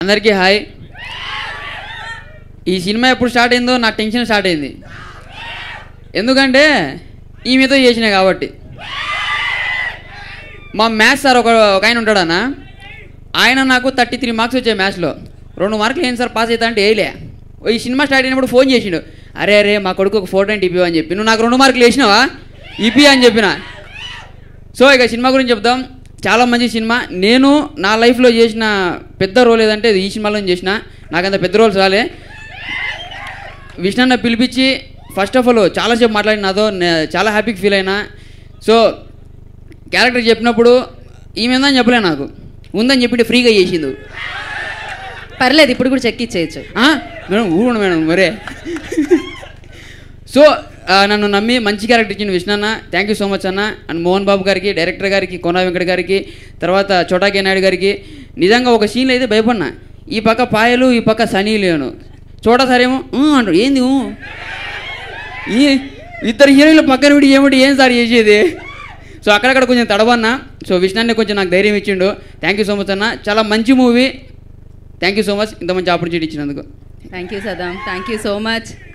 అందరికీ హాయ్ ఈ సినిమా ఎప్పుడు స్టార్ట్ అయిందో నా టెన్షన్ స్టార్ట్ అయింది ఎందుకంటే ఈమెతో చేసిన కాబట్టి మా మ్యాథ్స్ సార్ ఒక ఒక ఆయన ఉంటాడన్న ఆయన నాకు థర్టీ త్రీ మార్క్స్ వచ్చాయి మ్యాథ్స్లో రెండు మార్కులు ఏంటి సార్ పాస్ అవుతా అంటే వేయలే ఓ ఈ సినిమా స్టార్ట్ అయినప్పుడు ఫోన్ చేసిండు అరే అరే మా కొడుకు ఒక ఫోటో అంటే ఇప్పి అని చెప్పి నువ్వు నాకు రెండు మార్కులు వేసినావా ఇపి అని చెప్పిన సో ఇక సినిమా గురించి చెప్దాం చాలా మంచి సినిమా నేను నా లైఫ్లో చేసిన పెద్ద రోల్ ఏదంటే ఇది ఈ సినిమాలో చేసిన నాకంత పెద్ద రోల్స్ రాలే విష్ణన్న పిలిపించి ఫస్ట్ ఆఫ్ ఆల్ చాలాసేపు మాట్లాడిన నాతో నే- చాలా హ్యాపీగా ఫీల్ అయినా సో క్యారెక్టర్ చెప్పినప్పుడు ఈమె ఉందని చెప్పలే నాకు ఉందని చెప్పి ఫ్రీగా చేసింది పర్లేదు ఇప్పుడు కూడా చెక్ ఇచ్చేయచ్చు ఆ? మేడం ఊరుకోండి మేడం మరే సో ఆ, నన్ను నమ్మి మంచి క్యారెక్టర్ ఇచ్చిన విష్ణన్న థ్యాంక్ యూ సో మచ్ అన్న అండ్ మోహన్ బాబు గారికి డైరెక్టర్ గారికి కోనా వెంకట గారికి తర్వాత చోటాకే నాయుడు గారికి నిజంగా ఒక సీన్లో అయితే భయపడినా ఈ పక్క పాయలు ఈ పక్క సనీ లేను చోట సరేమో "ఊ" అంటాడు ఏంది ఊ?" ఈ ఇద్దరు హీరోయిన్లు పక్కన విడి ఏమిటి ఏం సార్ చేసేది సో అక్కడక్కడ కొంచెం తడబన్నా సో విష్ణాన్ని కొంచెం నాకు ధైర్యం ఇచ్చిండు థ్యాంక్ యూ సో మచ్ అన్న చాలా మంచి movie thank you so much ఇంత మంచి ఆపర్చునిటీ ఇచ్చినందుకు థ్యాంక్ యూ సదాం థ్యాంక్ యూ సో మచ్